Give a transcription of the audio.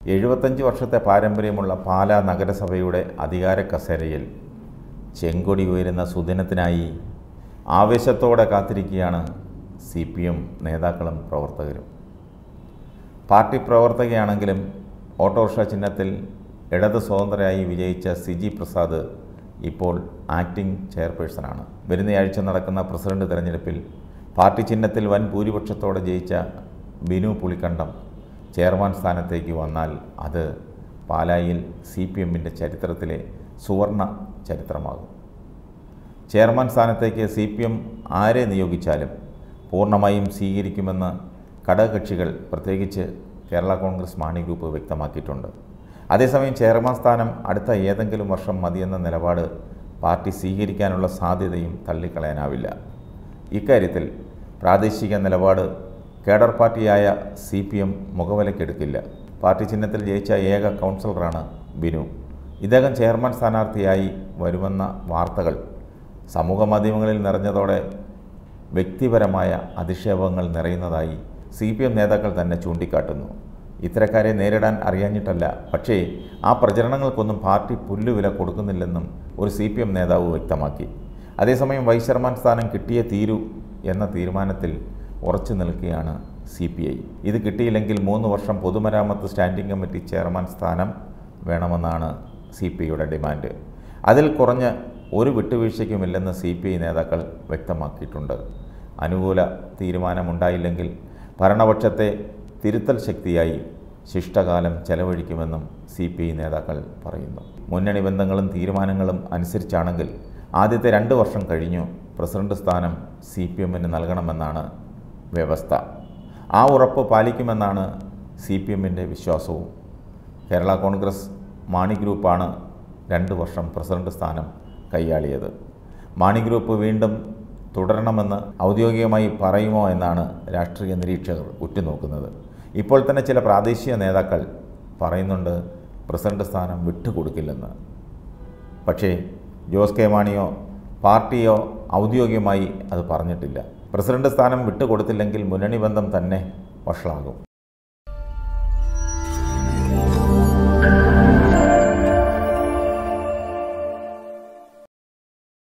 എഴുപത്തഞ്ച് വർഷത്തെ പാരമ്പര്യമുള്ള പാലാ നഗരസഭയുടെ അധികാര കസേരയിൽ ചെങ്കൊടി ഉയരുന്ന സുദിനത്തിനായി ആവേശത്തോടെ കാത്തിരിക്കുകയാണ് സി പി എം നേതാക്കളും പ്രവർത്തകരും പാർട്ടി പ്രവർത്തകയാണെങ്കിലും ഓട്ടോറിക്ഷ ചിഹ്നത്തിൽ ഇടത് സ്വതന്ത്രയായി വിജയിച്ച സിജി പ്രസാദ് ഇപ്പോൾ ആക്ടിംഗ് ചെയർപേഴ്സണാണ് വരുന്നയാഴ്ച നടക്കുന്ന പ്രസിഡന്റ് തെരഞ്ഞെടുപ്പിൽ പാർട്ടി ചിഹ്നത്തിൽ വൻ ഭൂരിപക്ഷത്തോടെ ജയിച്ച ബിനു പുളിക്കണ്ടം ചെയർമാൻ സ്ഥാനത്തേക്ക് വന്നാൽ അത് പാലായിൽ സി പി എമ്മിൻ്റെ ചരിത്രത്തിലെ സുവർണ ചരിത്രമാകും ചെയർമാൻ സ്ഥാനത്തേക്ക് സി പി എം ആരെ നിയോഗിച്ചാലും പൂർണ്ണമായും സ്വീകരിക്കുമെന്ന് ഘടകകക്ഷികൾ പ്രത്യേകിച്ച് കേരള കോൺഗ്രസ് മാണി ഗ്രൂപ്പ് വ്യക്തമാക്കിയിട്ടുണ്ട് അതേസമയം ചെയർമാൻ സ്ഥാനം അടുത്ത ഏതെങ്കിലും വർഷം മതിയെന്ന നിലപാട് പാർട്ടി സ്വീകരിക്കാനുള്ള സാധ്യതയും തള്ളിക്കളയാനാവില്ല ഇക്കാര്യത്തിൽ പ്രാദേശിക നിലപാട് കേഡർ പാർട്ടിയായ സി പി എം മുഖവിലക്കെടുക്കില്ല പാർട്ടി ചിഹ്നത്തിൽ ജയിച്ച ഏക കൗൺസിലറാണ് ബിനു ഇദ്ദേഹം ചെയർമാൻ സ്ഥാനാർത്ഥിയായി വരുമെന്ന വാർത്തകൾ സമൂഹ മാധ്യമങ്ങളിൽ നിറഞ്ഞതോടെ വ്യക്തിപരമായ അധിക്ഷേപങ്ങൾ നിറയുന്നതായി സി പി എം നേതാക്കൾ തന്നെ ചൂണ്ടിക്കാട്ടുന്നു ഇത്തരക്കാരെ നേരിടാൻ അറിയാഞ്ഞിട്ടല്ല പക്ഷേ ആ പ്രചരണങ്ങൾക്കൊന്നും പാർട്ടി പുല്ലുവില കൊടുക്കുന്നില്ലെന്നും ഒരു സി പി എം നേതാവ് വ്യക്തമാക്കി അതേസമയം വൈസ് ചെയർമാൻ സ്ഥാനം കിട്ടിയേ തീരൂ എന്ന തീരുമാനത്തിൽ ഉറച്ചു നിൽക്കുകയാണ് സി പി ഐ ഇത് കിട്ടിയില്ലെങ്കിൽ മൂന്ന് വർഷം പൊതുമരാമത്ത് സ്റ്റാൻഡിംഗ് കമ്മിറ്റി ചെയർമാൻ സ്ഥാനം വേണമെന്നാണ് സി പി ഐയുടെ ഡിമാൻഡ് അതിൽ കുറഞ്ഞ് ഒരു വിട്ടുവീഴ്ചയ്ക്കുമില്ലെന്ന് സി പി ഐ നേതാക്കൾ വ്യക്തമാക്കിയിട്ടുണ്ട് അനുകൂല തീരുമാനമുണ്ടായില്ലെങ്കിൽ ഭരണപക്ഷത്തെ തിരുത്തൽ ശക്തിയായി ശിഷ്ടകാലം ചെലവഴിക്കുമെന്നും സി പി ഐ നേതാക്കൾ പറയുന്നു മുന്നണി ബന്ധങ്ങളും തീരുമാനങ്ങളും അനുസരിച്ചാണെങ്കിൽ ആദ്യത്തെ രണ്ട് വർഷം കഴിഞ്ഞു പ്രസിഡന്റ് സ്ഥാനം സി പി എമ്മിന് നൽകണമെന്നാണ് വ്യവസ്ഥ ആ ഉറപ്പ് പാലിക്കുമെന്നാണ് സി പി എമ്മിൻ്റെ വിശ്വാസവും കേരള കോൺഗ്രസ് മാണി ഗ്രൂപ്പാണ് രണ്ട് വർഷം പ്രസിഡന്റ് സ്ഥാനം കൈയാളിയത് മാണി ഗ്രൂപ്പ് വീണ്ടും തുടരണമെന്ന് ഔദ്യോഗികമായി പറയുമോ എന്നാണ് രാഷ്ട്രീയ നിരീക്ഷകർ ഉറ്റുനോക്കുന്നത് ഇപ്പോൾ തന്നെ ചില പ്രാദേശിക നേതാക്കൾ പറയുന്നുണ്ട് പ്രസിഡന്റ് സ്ഥാനം വിട്ടുകൊടുക്കില്ലെന്ന് പക്ഷേ ജോസ് കെ മാണിയോ പാർട്ടിയോ ഔദ്യോഗികമായി അത് പറഞ്ഞിട്ടില്ല പ്രസിഡന്റ് സ്ഥാനം വിട്ടുകൊടുത്തില്ലെങ്കിൽ മുന്നണി ബന്ധം തന്നെ വഷളാകും